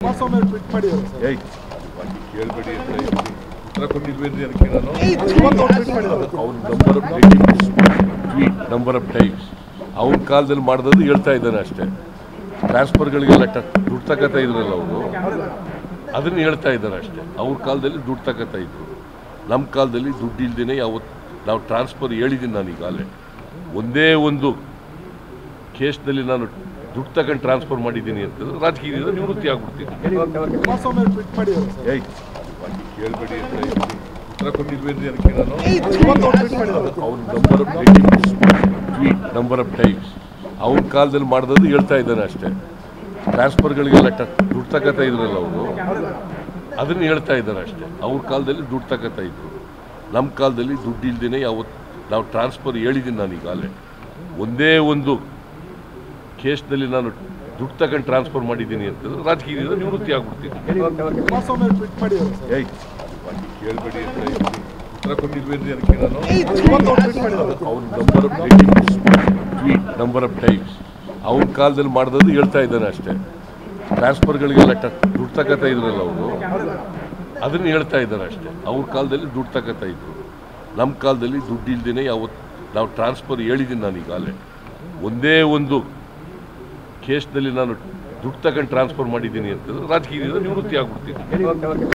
Kumaraswamy tweet ಮಾಡಿದ್ದಾರೆ sir ಏಯ್ ಬಾಕಿ ಕೇಳಬೇಡಿ ಅಂತ ಇದ್ದೀನಿ. ಉತ್ತರ ಕೊಟ್ಟಿಲ್ವೇನ್ರಿ ಅದಕ್ಕೆ ನಾನು ಇವತ್ತು ಅವ್ರು ಟ್ವೀಟ್ ಮಾಡಿದ್ದಾರೆ ಅವ್ನ number of tweet number of times ಅವನ ಕಾಲದಲ್ಲಿ ಮಾಡಿದ್ದು ಹೇಳ್ತಾ ಇದ್ದಾನೆ ಅಷ್ಟೇ ಟ್ರಾನ್ಸ್ಫರ್ಗಳಿಗೆಲ್ಲ ಟ ದುಡ್ಡು ತಗೋತಾ ಇದ್ರಲ್ಲ ಅವರು ಅದನ್ನು ಹೇಳ್ತಾ ಇದ್ದಾರೆ ಅಷ್ಟೇ ಅವ್ರ ಕಾಲದಲ್ಲಿ ದುಡ್ಡು ತಗೋತಾ ಇದ್ರು ನಮ್ಮ ಕಾಲದಲ್ಲಿ ದುಡ್ಡು ಇಲ್ದೇ ಯಾವತ್ತು ನಾವು ಟ್ರಾನ್ಸ್ಫರ್ ಹೇಳಿದ್ದೀನಿ ನಾನು ಈಗಾಗಲೇ ಒಂದೇ ಒಂದು ಕೇಸ್ನಲ್ಲಿ ನಾನು ದುಡ್ಡು ತಗೊಂಡು ಟ್ರಾನ್ಸ್ಫರ್ ಮಾಡಿದ್ದೀನಿ ಅಂತಂದ್ರೆ ರಾಜಕೀಯದಿಂದ ನಿವೃತ್ತಿ ಆಗ್ಬಿಡ್ತೀನಿ ಕುಮಾರಸ್ವಾಮಿ ಟ್ವೀಟ್ ಮಾಡಿದ್ದಾರೆ ಸರ್ ಏಯ್ ಬಾಕಿ ಕೇಳಬೇಡಿ ಅಂತ ಇದ್ದೀನಿ. ಉತ್ತರ ಕೊಟ್ಟಿಲ್ವೇನ್ರಿ ಅದಕ್ಕೆ ನಾನು ಇವತ್ತು ಅವ್ರು ಟ್ವೀಟ್ ಮಾಡಿದ್ದಾರೆ ಅವ್ನ number of tweet number of times ಅವನ ಕಾಲದಲ್ಲಿ ಮಾಡಿದ್ದು ಹೇಳ್ತಾ ಇದ್ದಾನೆ ಅಷ್ಟೇ ಟ್ರಾನ್ಸ್ಫರ್ಗಳಿಗೆಲ್ಲ ಟ ದುಡ್ಡು ತಗೋತಾ ಇದ್ರಲ್ಲ ಅವರು ಅದನ್ನು ಹೇಳ್ತಾ ಇದ್ದಾರೆ ಅಷ್ಟೇ ಅವ್ರ ಕಾಲದಲ್ಲಿ ದುಡ್ಡು ತಗೋತಾ ಇದ್ರು ನಮ್ಮ ಕಾಲದಲ್ಲಿ ದುಡ್ಡು ಇಲ್ದೇ ಯಾವತ್ತು ನಾವು ಟ್ರಾನ್ಸ್ಫರ್ ಹೇಳಿದ್ದೀನಿ ನಾನು ಈಗಾಗಲೇ ಒಂದೇ ಒಂದು ಕೇಸ್ನಲ್ಲಿ ನಾನು ದುಡ್ಡು ತಗೊಂಡು ಟ್ರಾನ್ಸ್ಫರ್ ಮಾಡಿದ್ದೀನಿ ಅಂತಂದ್ರೆ ರಾಜಕೀಯದಿಂದ ನಿವೃತ್ತಿ ಆಗ್ಬಿಡ್ತೀನಿ ಕುಮಾರಸ್ವಾಮಿ ಟ್ವೀಟ್ ಮಾಡಿದ್ದಾರೆ ಸರ್ ಏಯ್ ಬಾಕಿ ಕೇಳಬೇಡಿ ಅಂತ ಇದ್ದೀನಿ. ಉತ್ತರ ಕೊಟ್ಟಿಲ್ವೇನ್ರಿ ಅದಕ್ಕೆ ನಾನು ಇವತ್ತು ಅವ್ರು ಟ್ವೀಟ್ ಮಾಡಿದ್ದಾರೆ ಅವ್ನ number of tweet number of times ಅವನ ಕಾಲದಲ್ಲಿ ಮಾಡಿದ್ದು ಹೇಳ್ತಾ ಇದ್ದಾನೆ ಅಷ್ಟೇ ಟ್ರಾನ್ಸ್ಫರ್ಗಳಿಗೆಲ್ಲ ಟ ದುಡ್ಡು ತಗೋತಾ ಇದ್ರಲ್ಲ ಅವರು ಅದನ್ನು ಹೇಳ್ತಾ ಇದ್ದಾರೆ ಅಷ್ಟೇ ಅವ್ರ ಕಾಲದಲ್ಲಿ ದುಡ್ಡು ತಗೋತಾ ಇದ್ರು ನಮ್ಮ ಕಾಲದಲ್ಲಿ ದುಡ್ಡು ಇಲ್ದೇ ಯಾವತ್ತು ನಾವು ಟ್ರಾನ್ಸ್ಫರ್ ಹೇಳಿದ್ದೀನಿ ನಾನು ಈಗಾಗಲೇ ಒಂದೇ ಒಂದು ಕೇಸ್ನಲ್ಲಿ ನಾನು ದುಡ್ಡು ತಗೊಂಡು ಟ್ರಾನ್ಸ್ಫರ್ ಮಾಡಿದ್ದೀನಿ ಅಂತಂದ್ರೆ ರಾಜಕೀಯದಿಂದ ನಿವೃತ್ತಿ ಆಗ್ಬಿಡ್ತೀನಿ